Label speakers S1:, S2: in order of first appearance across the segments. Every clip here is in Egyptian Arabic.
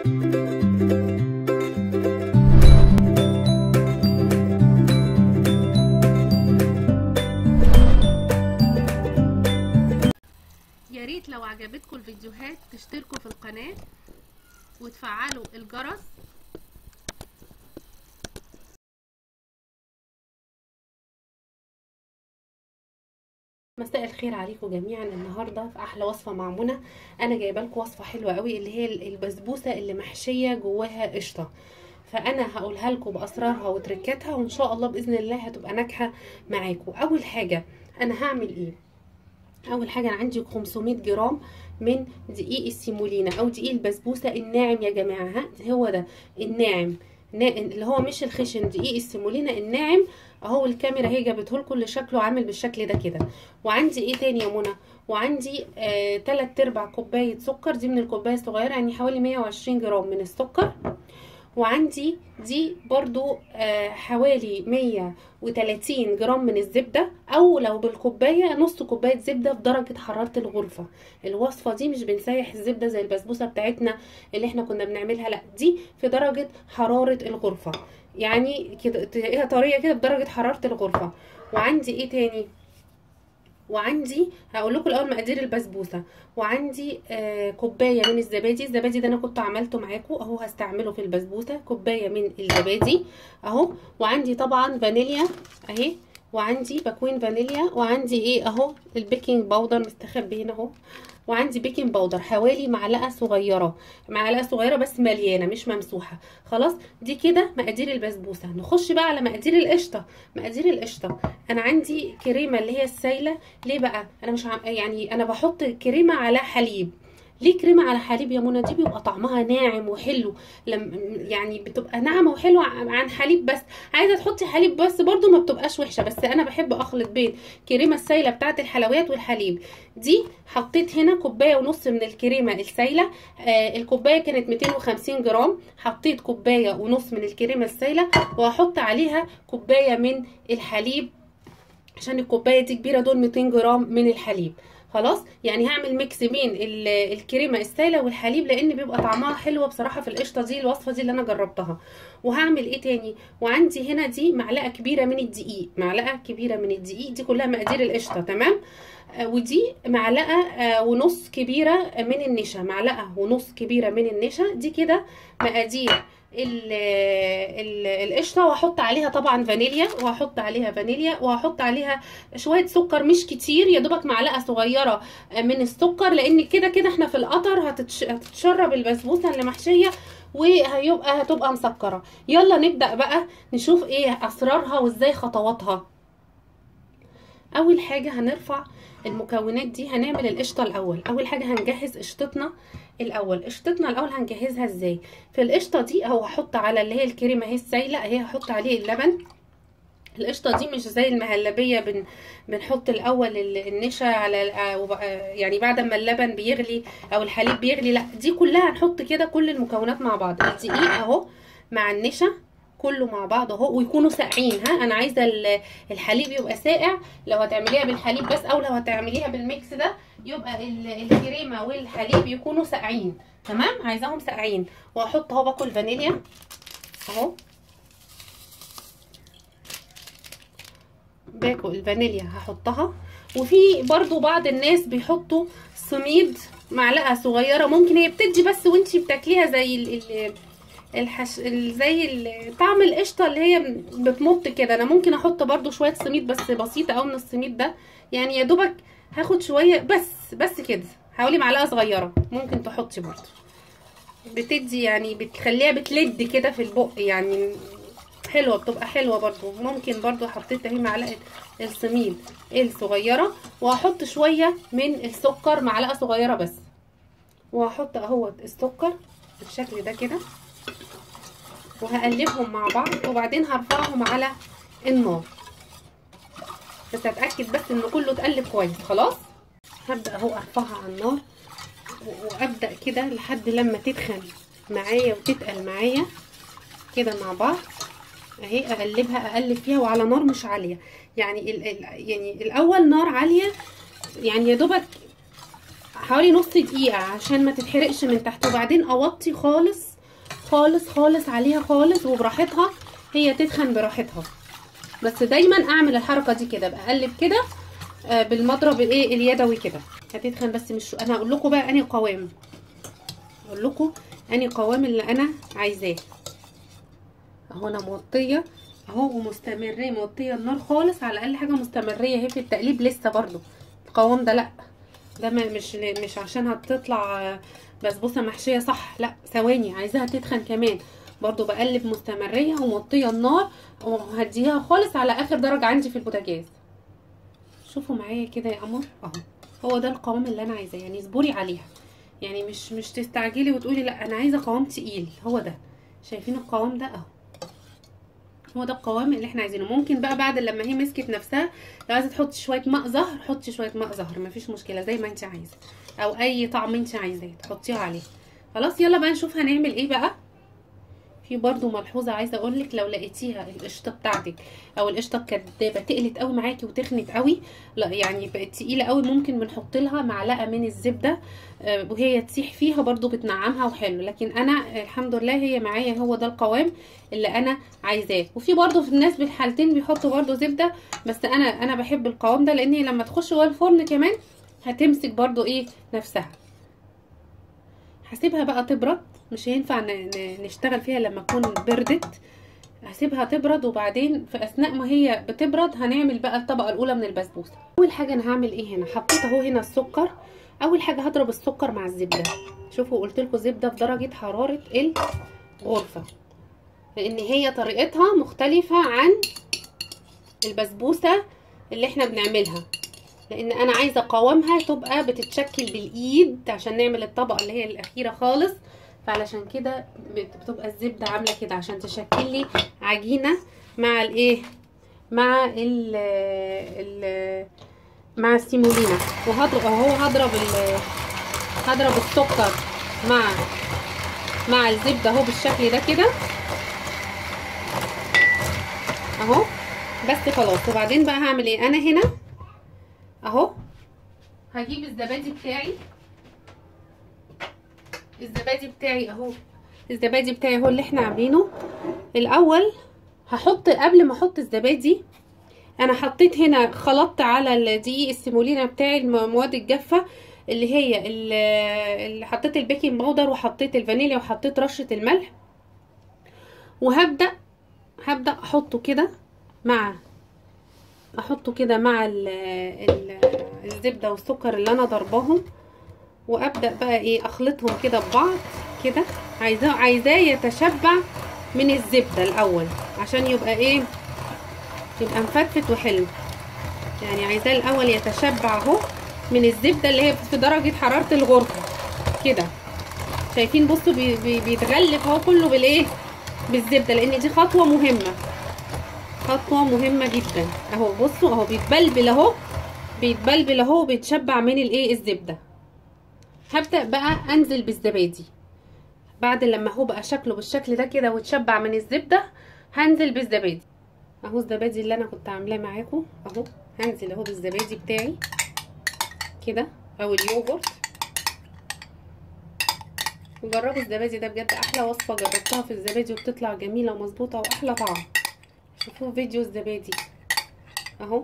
S1: يا ريت لو عجبتكم الفيديوهات تشتركوا في القناة وتفعلوا الجرس مساء الخير عليكم جميعا النهارده في احلى وصفه مع منى انا جايبه لكم وصفه حلوه قوي اللي هي البسبوسه اللي محشيه جواها قشطه فانا هقولها لكم باسرارها وتركاتها وان شاء الله باذن الله هتبقى ناجحه معاكم اول حاجه انا هعمل ايه اول حاجه انا عندي 500 جرام من دقيق السيمولينا او دقيق البسبوسه الناعم يا جماعه ها هو ده الناعم اللي هو مش الخشن دقيق السيمولينا الناعم اهو الكاميرا هي جابته لكم اللي شكله عامل بالشكل ده كده وعندي ايه تاني يا منى وعندي آه 3 ارباع كوبايه سكر دي من الكوبايه الصغيره يعني حوالي 120 جرام من السكر وعندي دي برضو آه حوالي 130 جرام من الزبدة او لو بالكوباية نص كوباية زبدة في درجة حرارة الغرفة الوصفة دي مش بنسيح الزبدة زي البسبوسة بتاعتنا اللي احنا كنا بنعملها لا دي في درجة حرارة الغرفة يعني كده تلاقيها طرية كده بدرجة حرارة الغرفة وعندي ايه تاني وعندي هقول لكم الاول مقادير البسبوسه وعندي آه كوبايه من الزبادي الزبادي ده انا كنت عملته معاكم اهو هستعمله في البسبوسه كوبايه من الزبادي اهو وعندي طبعا فانيليا اهي وعندي باكوين فانيليا وعندي ايه اهو البيكنج باودر مستخبي هنا اهو وعندي بيكنج باودر حوالي معلقه صغيره معلقه صغيره بس مليانه مش ممسوحه خلاص دي كده مقادير البسبوسه نخش بقى على مقادير القشطه مقادير القشطه انا عندي كريمه اللي هي السايله ليه بقى انا مش عم يعني انا بحط كريمه على حليب ليه كريمه على حليب يا منى دي بيبقى طعمها ناعم وحلو لم يعني بتبقى ناعمه وحلوه عن حليب بس عايزه تحطي حليب بس برده ما بتبقاش وحشه بس انا بحب اخلط بين كريمه السايله بتاعه الحلويات والحليب دي حطيت هنا كوبايه ونص من الكريمه السايله آه الكوبايه كانت 250 جرام حطيت كوبايه ونص من الكريمه السايله وهحط عليها كوبايه من الحليب عشان الكوبايه دي كبيره دول 200 جرام من الحليب خلاص يعني هعمل ميكس بين الكريمه السايله والحليب لان بيبقى طعمها حلوه بصراحه في القشطه دي الوصفه دي اللي انا جربتها وهعمل ايه تاني وعندي هنا دي معلقه كبيره من الدقيق معلقه كبيره من الدقيق دي كلها مقادير القشطه تمام آه ودي معلقه آه ونص كبيره من النشا معلقه ونص كبيره من النشا دي كده مقادير القشطه وهحط عليها طبعا فانيليا وهحط عليها فانيليا وهحط عليها شويه سكر مش كتير يا دوبك معلقه صغيره من السكر لان كده كده احنا في القطر هتتشرب البسبوسه اللي محشيه وهيبقى هتبقى مسكره يلا نبدا بقى نشوف ايه اسرارها وازاي خطواتها اول حاجه هنرفع المكونات دي هنعمل القشطه الاول اول حاجه هنجهز قشطتنا الاول قشطتنا الاول هنجهزها ازاي في القشطه دي اهو هحط على اللي هي الكريمه اهي السايله اهي هحط عليه اللبن القشطه دي مش زي المهلبيه بن بنحط الاول النشا على يعني بعد ما اللبن بيغلي او الحليب بيغلي لا دي كلها هنحط كده كل المكونات مع بعض الدقيق اهو مع النشا كله مع بعض اهو ويكونوا ساقعين ها انا عايزه الحليب يبقى ساقع لو هتعمليها بالحليب بس او لو هتعمليها بالميكس ده يبقى الكريمه والحليب يكونوا ساقعين تمام عايزاهم ساقعين وهحط اهو باكل فانيليا اهو باكل الفانيليا هحطها وفي برضو بعض الناس بيحطوا سميد معلقه صغيره ممكن هي بتدي بس وانتي بتاكليها زي ال الحش زي طعم القشطه اللي هي بتمط كده انا ممكن احط برضو شويه سميد بس بسيطه قوي من السميد ده يعني يا دوبك هاخد شويه بس بس كده حوالي معلقه صغيره ممكن تحطي برضو بتدي يعني بتخليها بتلد كده في البق يعني حلوه بتبقى حلوه برضو ممكن برضو حطيت اهي معلقه السميد الصغيره وهحط شويه من السكر معلقه صغيره بس وهحط اهوت السكر بالشكل ده كده وهقلبهم مع بعض وبعدين هرفعهم على النار بس اتاكد بس ان كله اتقلب كويس خلاص هبدا اهو ارفعها على النار وابدا كده لحد لما تدخن معايا وتتقل معايا كده مع بعض اهي اقلبها اقلب فيها وعلى نار مش عاليه يعني ال ال يعني الاول نار عاليه يعني يا دوبك حوالي نص دقيقه عشان ما تتحرقش من تحت وبعدين اوطي خالص خالص خالص عليها خالص وبراحتها هي تتخن براحتها بس دايما اعمل الحركه دي كده بقلب كده آه بالمضرب الايه اليدوي كده هتتخن بس مش انا هقول لكم بقى انهي قوام اقول لكم انهي قوام اللي انا عايزاه اهو انا موطيه اهو ومستمريه موطيه النار خالص على الاقل حاجه مستمريه اهي في التقليب لسه برضو القوام ده لا ده مش مش عشان هتطلع بسبوسه محشيه صح لا ثواني عايزاها تتخن كمان برضو بقلب مستمريه وموطيه النار وهديها خالص على اخر درجه عندي في البوتاجاز شوفوا معايا كده يا قمر اهو هو ده القوام اللي انا عايزاه يعني اصبري عليها يعني مش مش تستعجلي وتقولي لا انا عايزه قوام تقيل هو ده شايفين القوام ده اهو هو ده القوام اللي احنا عايزينه ممكن بقى بعد لما هي مسكت نفسها لو عايزه تحطي شويه ماء زهر حطي شويه ماء زهر مفيش مشكله زي ما انت عايزه او اي طعم انت عايزاه تحطيه عليه خلاص يلا بقى نشوف هنعمل ايه بقى في برضو ملحوظه عايزه اقول لك لو لقيتيها القشطه بتاعتك او القشطه الكدابه تقلت قوي معاكي وتخنت قوي لا يعني بقت تقيله قوي ممكن بنحط لها معلقه من الزبده آه وهي تسيح فيها برضو بتنعمها وحلو لكن انا الحمد لله هي معايا هو ده القوام اللي انا عايزاه وفي برضو في الناس بالحالتين بيحطوا برضو زبده بس انا انا بحب القوام ده لان هي لما تخش جوه الفرن كمان هتمسك برضو ايه نفسها هسيبها بقى تبرد مش هينفع نشتغل فيها لما تكون بردت هسيبها تبرد وبعدين في اثناء ما هي بتبرد هنعمل بقى الطبقه الاولى من البسبوسه اول حاجه انا هعمل ايه هنا حطيت اهو هنا السكر اول حاجه هضرب السكر مع الزبده شوفوا قلت لكم زبده في درجه حراره الغرفه لان هي طريقتها مختلفه عن البسبوسه اللي احنا بنعملها لان انا عايزه قوامها تبقى بتتشكل بالايد عشان نعمل الطبقه اللي هي الاخيره خالص فعلشان كده بتبقى الزبده عامله كده عشان تشكل لي عجينه مع الايه مع ال ال مع السيمولينا وهضرب اهو هضرب هضرب السكر مع مع الزبده اهو بالشكل ده كده اهو بس خلاص وبعدين بقى هعمل ايه انا هنا اهو هجيب الزبادي بتاعي الزبادي بتاعي اهو الزبادي بتاعي اهو اللي احنا عاملينه الاول هحط قبل ما احط الزبادي انا حطيت هنا خلطت على الدقيق السيمولينا بتاعي المواد الجافه اللي هي اللي حطيت البيكنج باودر وحطيت الفانيليا وحطيت رشه الملح وهبدا هبدا احطه كده مع احطه كده مع ال ال الزبده والسكر اللي انا ضرباهم وابدا بقى ايه اخلطهم كده ببعض كده عايزاه عايزاه يتشبع من الزبده الاول عشان يبقى ايه يبقى مفتفت وحلو يعني عايزاه الاول يتشبع اهو من الزبده اللي هي في درجه حراره الغرفه كده شايفين بصوا بي بي بيتغلف اهو كله بالايه بالزبده لان دي خطوه مهمه خطوه مهمه جدا اهو بصوا اهو بيتبلبل اهو بيتبلبل اهو بيتشبع من الايه الزبده هبدا بقى انزل بالزبادي بعد لما هو بقى شكله بالشكل ده كده وتشبع من الزبده هنزل بالزبادي اهو الزبادي اللي انا كنت عاملاه معاكم اهو هنزل اهو بالزبادي بتاعي كده او اليوجورت جربوا الزبادي ده بجد احلى وصفه جربتها في الزبادي وبتطلع جميله ومظبوطه واحلى طعم شوفوا فيديو الزبادي اهو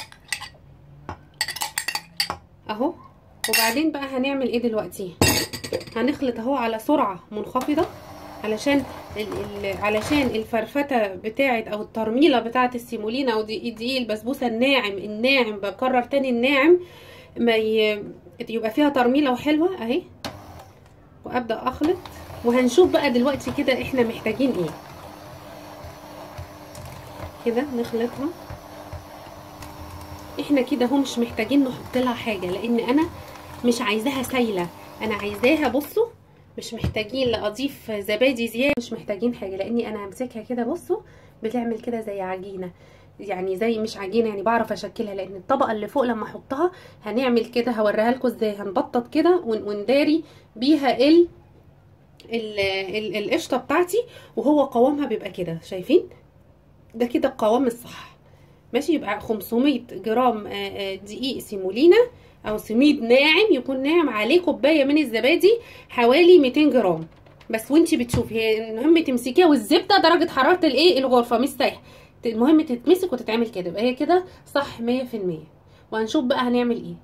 S1: اهو وبعدين بقى هنعمل ايه دلوقتي هنخلط اهو على سرعه منخفضه علشان ال ال علشان الفرفته بتاعه او الترميله بتاعه السيمولينا او دي, دي البسبوسه الناعم الناعم بكرر تاني الناعم ما ي... يبقى فيها ترميله وحلوه اهي وابدا اخلط وهنشوف بقى دلوقتي كده احنا محتاجين ايه كده نخلطها احنا كده اهو مش محتاجين نحط لها حاجه لان انا مش عايزاها سايله انا عايزاها بصوا مش محتاجين لا اضيف زبادي زياده مش محتاجين حاجه لاني انا همسكها كده بصوا بتعمل كده زي عجينه يعني زي مش عجينه يعني بعرف اشكلها لان الطبقه اللي فوق لما احطها هنعمل كده هوريها لكم ازاي هنبطط كده ونداري بيها ال القشطه بتاعتي وهو قوامها بيبقى كده شايفين ده كده القوام الصح ماشي يبقى 500 جرام دقيق سيمولينا او سميد ناعم يكون ناعم عليه كوبايه من الزبادي حوالي 200 جرام بس وانتي بتشوفي هي المهم تمسكيها والزبده درجه حراره الايه الغرفه مش سايحه المهم تتمسك وتتعمل كده يبقى هي كده صح مية في المية وهنشوف بقى هنعمل ايه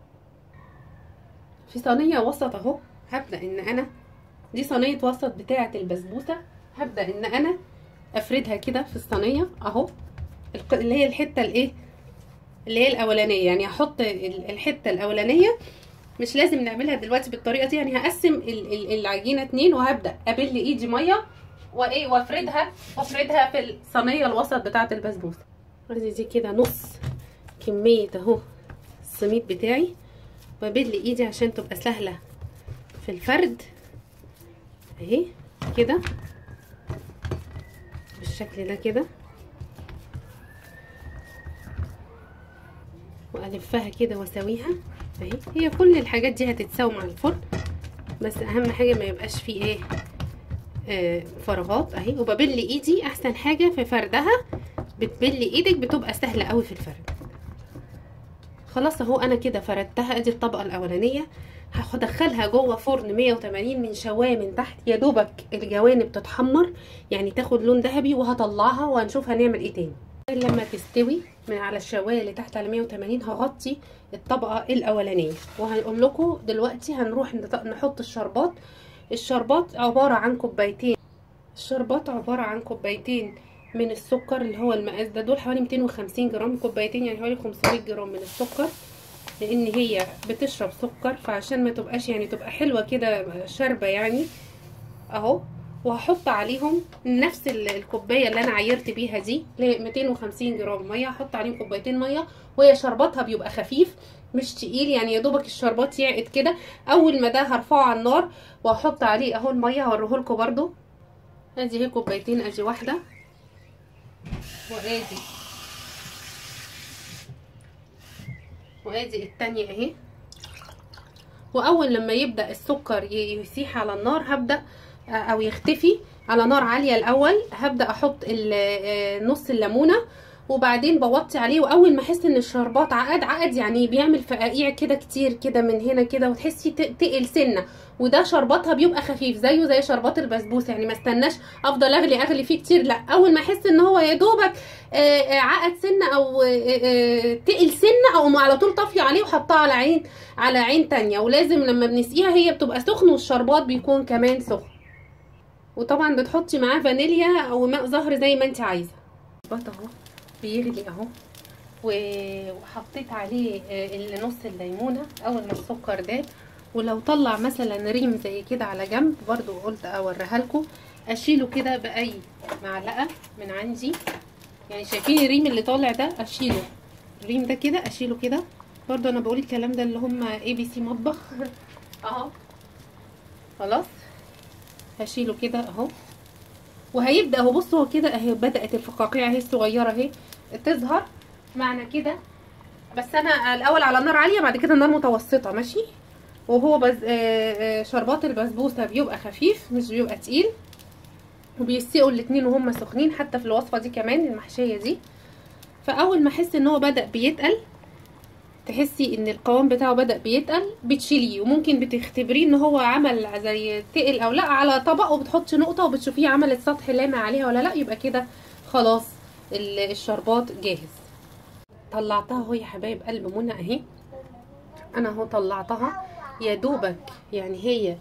S1: في صينيه وسط اهو هبدا ان انا دي صينيه وسط بتاعه البسبوسه هبدا ان انا افردها كده في الصينيه اهو اللي هي الحته الايه اللي هي الاولانيه يعني هحط الحته الاولانيه مش لازم نعملها دلوقتي بالطريقه دي يعني هقسم العجينه اتنين وهبدا ابل ايدي ميه وايه وافردها وافردها في الصينيه الوسط بتاعه البسبوسه ادي دي كده نص كميه اهو السميد بتاعي وابل ايدي عشان تبقى سهله في الفرد اهي كده بالشكل ده كده والفها كده واسويها اهي هي كل الحاجات دي هتتساوي مع الفرن بس اهم حاجه ما يبقاش فيه ايه آه فراغات اهي وببل ايدي احسن حاجه في فردها بتبل ايدك بتبقى سهله قوي في الفرد خلاص اهو انا كده فردتها ادي الطبقه الاولانيه هدخلها جوه فرن 180 من شوايه من تحت يا دوبك الجوانب تتحمر يعني تاخد لون ذهبي وهطلعها وهنشوف هنعمل ايه تاني لما تستوي من على الشوايه اللي تحت على 180 هغطي الطبقه الاولانيه وهنقول لكم دلوقتي هنروح نحط الشربات الشربات عباره عن كوبايتين الشربات عباره عن كوبايتين من السكر اللي هو المقاس ده دول حوالي 250 جرام كوبايتين يعني حوالي 500 جرام من السكر لان هي بتشرب سكر فعشان ما تبقاش يعني تبقى حلوه كده شاربه يعني اهو وهحط عليهم نفس الكوبايه اللي انا عايرت بيها دي اللي هي 250 جرام ميه هحط عليهم كوبايتين ميه وهي شرباتها بيبقى خفيف مش تقيل يعني يا دوبك الشربات يعقد كده اول ما ده هرفعه على النار وهحط عليه اهو الميه هوريه لكم برده ادي هي كوبايتين ادي واحده وادي وادي التانية اهي واول لما يبدا السكر يسيح على النار هبدا او يختفي على نار عاليه الاول هبدا احط نص الليمونه وبعدين بوطي عليه واول ما احس ان الشربات عقد عقد يعني بيعمل فقاقيع كده كتير كده من هنا كده وتحسي تقل سنه وده شرباتها بيبقى خفيف زيه زي شربات البسبوسه يعني ما استناش افضل اغلي اغلي فيه كتير لا اول ما احس ان هو يا دوبك عقد سنه او تقل سنه او على طول طافيه عليه وحطها على عين على عين تانية ولازم لما بنسقيها هي بتبقى سخن والشربات بيكون كمان سخن وطبعا بتحطي معاه فانيليا او ماء زهر زي ما انت عايزه الشربات اهو بيغلي اهو وحطيت عليه نص الليمونه اول ما السكر داب ولو طلع مثلا ريم زي كده على جنب برضو قلت اوريها لكم اشيله كده باي معلقه من عندي يعني شايفين الريم اللي طالع ده اشيله الريم ده كده اشيله كده برضو انا بقول الكلام ده اللي هم اي بي سي مطبخ اهو خلاص هشيله كده اهو وهيبدا اهو بصوا هو كده اهي بدات الفقاقيع اهي الصغيره اهي تظهر معنى كده بس انا الاول على نار عاليه بعد كده نار متوسطه ماشي وهو بز... آآ آآ شربات البسبوسه بيبقى خفيف مش بيبقى تقيل وبيسقوا الاتنين وهم سخنين حتى في الوصفه دي كمان المحشيه دي فاول ما احس ان هو بدا بيتقل تحسي ان القوام بتاعه بدا بيتقل بتشيليه وممكن بتختبريه ان هو عمل زي تقل او لا على طبق وبتحطي نقطه وبتشوفيه عملت سطح لامع عليها ولا لا يبقى كده خلاص الشربات جاهز طلعتها اهو يا حبايب قلب منى اهي انا اهو طلعتها يا دوبك يعني هي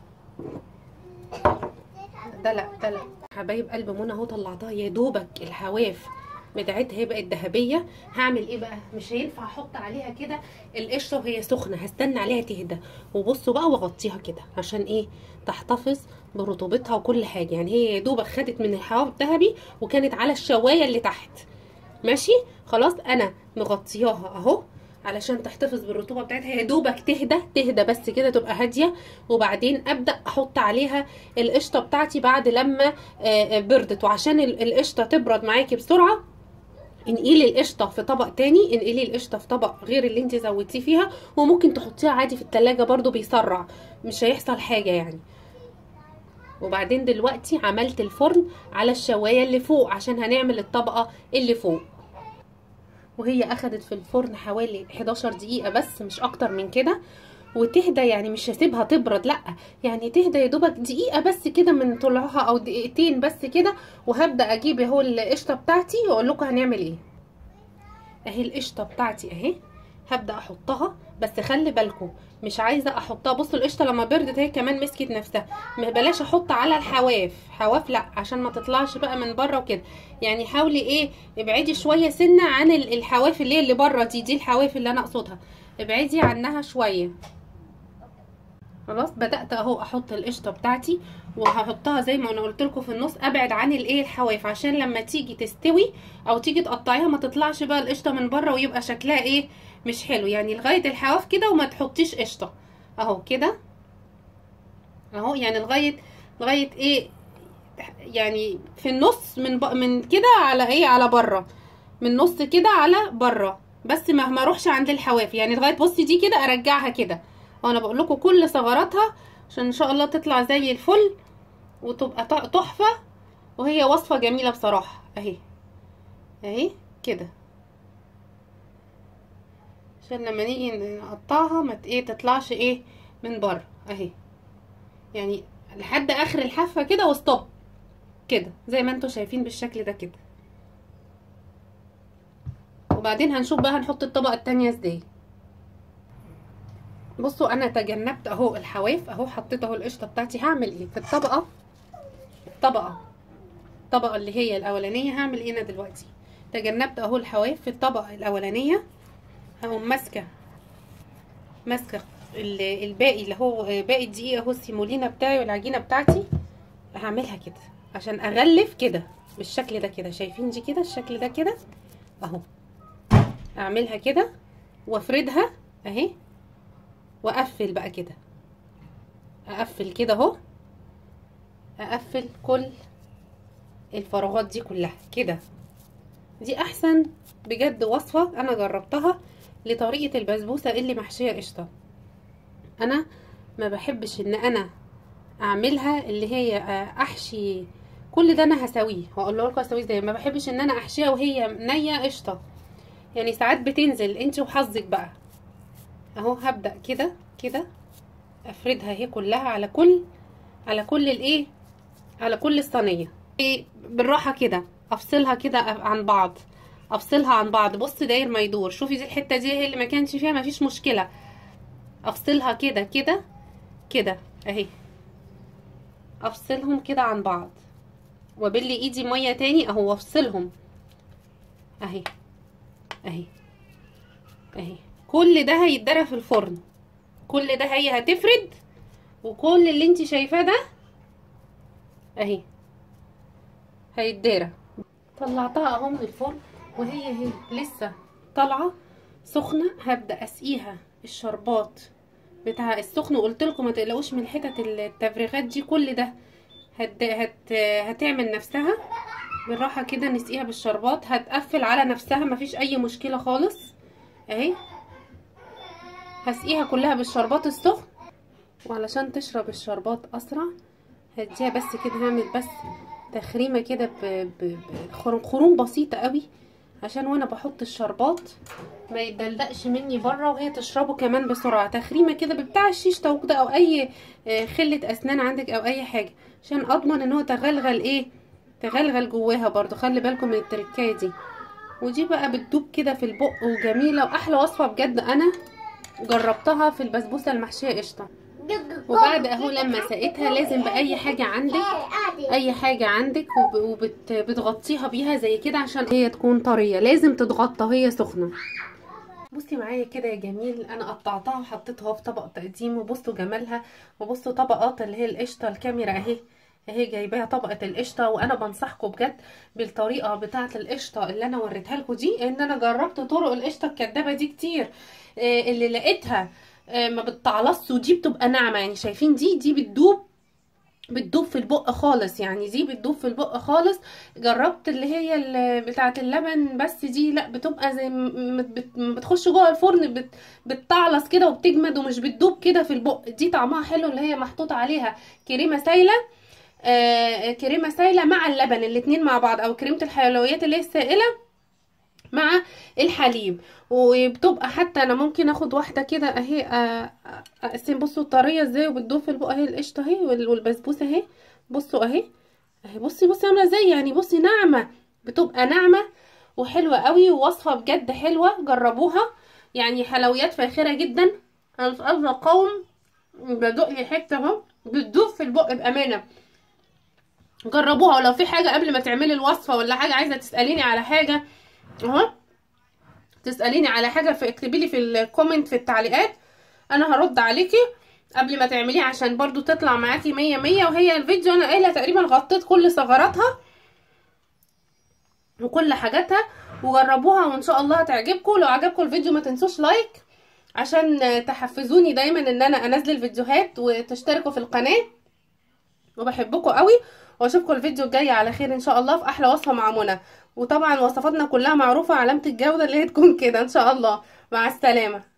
S1: دلع دلع حبايب قلب منى اهو طلعتها يا دوبك الحواف بتاعتها هي بقت ذهبيه هعمل ايه بقى مش هينفع احط عليها كده القشره وهي سخنه هستنى عليها تهدى وبصوا بقى واغطيها كده عشان ايه تحتفظ برطوبتها وكل حاجه يعني هي يا دوبك خدت من الحواف الذهبي وكانت على الشوايه اللي تحت ماشي خلاص انا مغطياها اهو علشان تحتفظ بالرطوبه بتاعتها يا دوبك تهدى تهدى بس كده تبقى هاديه وبعدين ابدا احط عليها القشطه بتاعتي بعد لما بردت وعشان القشطه تبرد معاكي بسرعه انقلي القشطه في طبق تاني انقلي القشطه في طبق غير اللي انت زودتيه فيها وممكن تحطيها عادي في التلاجة برضو بيسرع مش هيحصل حاجه يعني وبعدين دلوقتي عملت الفرن على الشوايه اللي فوق عشان هنعمل الطبقه اللي فوق وهي اخدت في الفرن حوالي 11 دقيقه بس مش اكتر من كده وتهدى يعني مش هسيبها تبرد لا يعني تهدى يا دوبك دقيقه بس كده من طلوعها او دقيقتين بس كده وهبدا اجيب اهو القشطه بتاعتي واقول لكم هنعمل ايه اهي القشطه بتاعتي اهي هبدا احطها بس خلي بالكم مش عايزه احطها بصوا القشطه لما بردت هي كمان مسكت نفسها ما بلاش احط على الحواف حواف لا عشان ما تطلعش بقى من بره وكده يعني حاولي ايه ابعدي شويه سنه عن الحواف اللي هي اللي بره دي دي الحواف اللي انا اقصدها ابعدي عنها شويه خلاص بدات اهو احط القشطه بتاعتي وهحطها زي ما انا قلت لكم في النص ابعد عن الايه الحواف عشان لما تيجي تستوي او تيجي تقطعيها ما تطلعش بقى القشطه من بره ويبقى شكلها ايه مش حلو يعني لغايه الحواف كده وما تحطيش قشطه اهو كده اهو يعني لغايه لغايه ايه يعني في النص من ب... من كده على ايه على بره من نص كده على بره بس ما ما اروحش عند الحواف يعني لغايه بصي دي كده ارجعها كده وانا بقول لكم كل ثغراتها عشان ان شاء الله تطلع زي الفل وتبقى تحفه وهي وصفه جميله بصراحه اهي اهي كده عشان لما نيجي نقطعها ما ايه تطلعش ايه من بره اهي يعني لحد اخر الحافه كده وستوب كده زي ما انتم شايفين بالشكل ده كده وبعدين هنشوف بقى هنحط الطبقه التانية ازاي بصوا انا تجنبت اهو الحواف اهو حطيت اهو القشطه بتاعتي هعمل ايه في الطبقه الطبقه الطبقه اللي هي الاولانيه هعمل ايه انا دلوقتي تجنبت اهو الحواف في الطبقه الاولانيه هقوم ماسكه ماسكه الباقي اللي هو باقي الدقيق اهو السيمولينا بتاعي والعجينه بتاعتي هعملها كده عشان اغلف كده بالشكل ده كده شايفين دي كده الشكل ده كده اهو اعملها كده وافردها اهي واقفل بقى كده اقفل كده اهو اقفل كل الفراغات دي كلها كده دي احسن بجد وصفه انا جربتها لطريقه البسبوسه اللي محشيه قشطه انا ما بحبش ان انا اعملها اللي هي احشي كل ده انا هسويه هقول لكم هسويه ازاي ما بحبش ان انا احشيها وهي نيه قشطه يعني ساعات بتنزل انت وحظك بقى اهو هبدا كده كده افردها اهي كلها على كل على كل الايه على كل الصينيه ايه بالراحه كده افصلها كده عن بعض افصلها عن بعض بص داير ما يدور شوفي دي الحته دي هي اللي ما كانش فيها ما فيش مشكله افصلها كده كده كده اهي افصلهم كده عن بعض وابلي ايدي ميه تاني اهو افصلهم اهي اهي اهي كل ده هيتدرى في الفرن كل ده هي هتفرد وكل اللي انت شايفاه ده اهي هيتدرى طلعتها اهو من الفرن وهي هي لسه طالعه سخنه هبدا اسقيها الشربات بتاع السخن وقلت لكم ما تقلقوش من حتت التفريغات دي كل ده هت... هت... هتعمل نفسها بالراحه كده نسقيها بالشربات هتقفل على نفسها مفيش اي مشكله خالص اهي هسقيها كلها بالشربات السخن وعلشان تشرب الشربات اسرع هديها بس كده هعمل بس تخريمه كده بخروم بسيطه قوي عشان وانا بحط الشربات ما يدلدقش مني بره وهي تشربه كمان بسرعه تخريمه كده بتاع الشيش طاووق ده او اي خله اسنان عندك او اي حاجه عشان اضمن ان هو تغلغل ايه تغلغل جواها برضو خلي بالكم من التركايه دي ودي بقى بتدوب كده في البق وجميله واحلى وصفه بجد انا جربتها في البسبوسه المحشيه قشطه وبعد اهو لما سقيتها لازم باي حاجه عندك اي حاجه عندك وبتغطيها بيها زي كده عشان هي تكون طريه لازم تتغطى وهي سخنه بصي معايا كده يا جميل انا قطعتها وحطيتها في طبق تقديم وبصوا جمالها وبصوا طبقات اللي هي القشطه الكاميرا اهي اهي جايباها طبقه القشطه وانا بنصحكم بجد بالطريقه بتاعه القشطه اللي انا وريتها لكم دي ان انا جربت طرق القشطه الكدابه دي كتير آه اللي لقيتها آه ما بتطعلص ودي بتبقى ناعمه يعني شايفين دي دي بتدوب بتدوب في البق خالص يعني دي بتدوب في البق خالص جربت اللي هي بتاعه اللبن بس دي لا بتبقى زي ما بتخش جوه الفرن بت بتطعلص كده وبتجمد ومش بتدوب كده في البق دي طعمها حلو اللي هي محطوط عليها كريمه سايله آه كريمه سايله مع اللبن الاتنين مع بعض او كريمه الحلويات اللي هي السائله مع الحليب وبتبقى حتى انا ممكن اخد واحده كده اهي آه، آه، اقسم بصوا الطريه ازاي وبتدوب في البق اهي القشطه اهي وال- والبسبوسه اهي بصوا اهي اهي بصي بصي عامله ازاي يعني بصي ناعمه بتبقى ناعمه وحلوه قوي ووصفه بجد حلوه جربوها يعني حلويات فاخره جدا انا مش قادره اقاوم بدق لي حته اهو بتدوب في البق بامانه جربوها ولو في حاجه قبل ما تعملي الوصفه ولا حاجه عايزه تساليني على حاجه اهو تساليني على حاجه في اكتبي لي في الكومنت في التعليقات انا هرد عليكي قبل ما تعمليه عشان برضو تطلع معاكي مية مية وهي الفيديو انا قايله تقريبا غطيت كل ثغراتها وكل حاجاتها وجربوها وان شاء الله هتعجبكم لو عجبكم الفيديو ما تنسوش لايك عشان تحفزوني دايما ان انا انزل الفيديوهات وتشتركوا في القناه وبحبكم قوي واشوفكم الفيديو الجاي على خير ان شاء الله في احلى وصفه مع منى وطبعا وصفاتنا كلها معروفه علامه الجوده اللي هي تكون كده ان شاء الله مع السلامه